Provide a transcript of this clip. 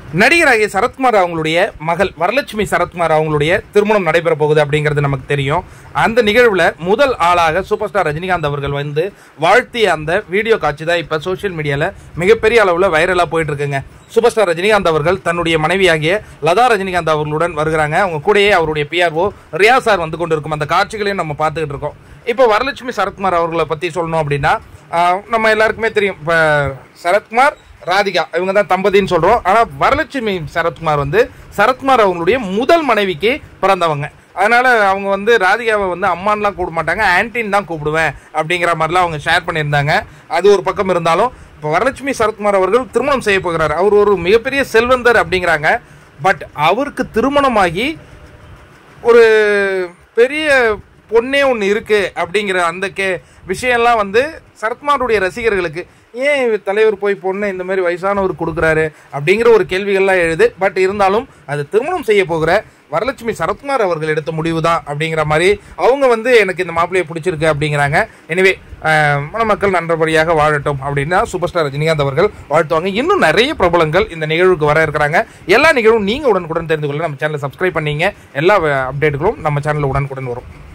நடிகராகிய சரத்குமார் அவங்களுடைய மகள் வரலட்சுமி சரத்குமார் அவங்களுடைய திருமணம் நடைபெற போகுது அப்படிங்கிறது நமக்கு தெரியும் அந்த நிகழ்வுல முதல் ஆளாக சூப்பர் ஸ்டார் ரஜினிகாந்த் அவர்கள் வந்து வாழ்த்திய அந்த வீடியோ காட்சி தான் இப்ப சோஷியல் மீடியால மிகப்பெரிய அளவுல வைரலா போயிட்டு இருக்குங்க சூப்பர் ஸ்டார் ரஜினிகாந்த் அவர்கள் தன்னுடைய மனைவியாகிய லதா ரஜினிகாந்த் அவர்களுடன் வருகிறாங்க அவங்க கூடயே அவருடைய பிஆர்ஓ ரியா சார் வந்து கொண்டிருக்கும் அந்த காட்சிகளையும் நம்ம பார்த்துக்கிட்டு இருக்கோம் இப்போ வரலட்சுமி சரத்குமார் அவர்களை பத்தி சொல்லணும் அப்படின்னா ஆஹ், நம்ம எல்லாருக்குமே தெரியும் இப்போ சரத்குமார் ராதிகா இவங்க தான் தம்பதின்னு சொல்றோம் ஆனா வரலட்சுமி சரத்குமார் வந்து சரத்குமார் அவங்களுடைய முதல் மனைவிக்கு பிறந்தவங்க அதனால அவங்க வந்து ராதிகாவை வந்து அம்மான்லாம் கூப்பிட மாட்டாங்க ஆன்டின் தான் கூப்பிடுவேன் அப்படிங்கிற மாதிரிலாம் அவங்க ஷேர் பண்ணியிருந்தாங்க அது ஒரு பக்கம் இருந்தாலும் இப்போ வரலட்சுமி சரத்குமார் அவர்கள் திருமணம் செய்ய போகிறார் அவர் ஒரு மிகப்பெரிய செல்வந்தர் அப்படிங்கிறாங்க பட் அவருக்கு திருமணமாகி ஒரு பெரிய பொண்ணே ஒன்று இருக்கு அப்படிங்கிற அந்த கே விஷயம்லாம் வந்து சரத்குமாருடைய ரசிகர்களுக்கு ஏன் இவர் தலைவர் போய் பொண்ணை இந்த மாதிரி வயசானவர் கொடுக்குறாரு அப்படிங்கிற ஒரு கேள்விகள்லாம் எழுது பட் இருந்தாலும் அது திருமணம் செய்ய போகிற வரலட்சுமி சரத்குமார் அவர்கள் எடுத்த முடிவு தான் அப்படிங்கிற மாதிரி அவங்க வந்து எனக்கு இந்த மாப்பிள்ளையை பிடிச்சிருக்கு அப்படிங்கிறாங்க எனவே மணமக்கள் நன்றபடியாக வாழட்டும் அப்படின்னா சூப்பர் ஸ்டார் ரஜினிகாந்த் அவர்கள் வாழ்த்துவாங்க இன்னும் நிறைய பிரபலங்கள் இந்த நிகழ்வுக்கு வர இருக்கிறாங்க எல்லா நிகழ்வும் நீங்கள் உடனுக்குடன் தெரிந்து கொள்ள நம்ம சேனலை சப்ஸ்கிரைப் பண்ணீங்க எல்லா அப்டேட்டுகளும் நம்ம சேனலில் உடனுக்குடன் வரும்